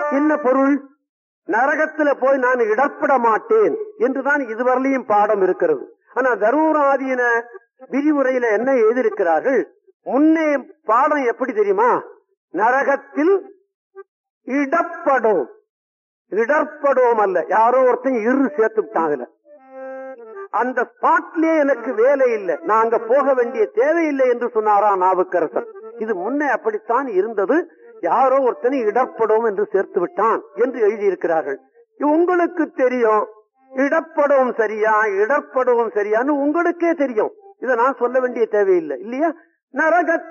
என்ன பொருள் நரகத்துல போய் நான் இடப்பட மாட்டேன் என்றுதான் இதுவரையிலும் பாடம் இருக்கிறது ஆனா தருமராதீன விரிவுரையில என்ன எழுதியிருக்கிறார்கள் முன்னே பாடம் எப்படி தெரியுமா நரகத்தில் இடப்படும் இடர்படும் அல்ல யாரோ ஒருத்தன் இரு சேர்த்து விட்டான் அதுல அந்த ஸ்பாட்லயே எனக்கு வேலை இல்லை நான் அங்க போக வேண்டிய தேவையில்லை என்று சொன்னாரா நாவுக்கரசர் இது முன்னே அப்படித்தான் இருந்தது யாரோ ஒருத்தனை இடப்படும் என்று சேர்த்து விட்டான் என்று எழுதியிருக்கிறார்கள் இது உங்களுக்கு தெரியும் இடப்படவும் சரியா இடர்படவும் சரியான்னு உங்களுக்கே தெரியும் இதை நான் சொல்ல வேண்டிய தேவையில்லை இல்லையா நரக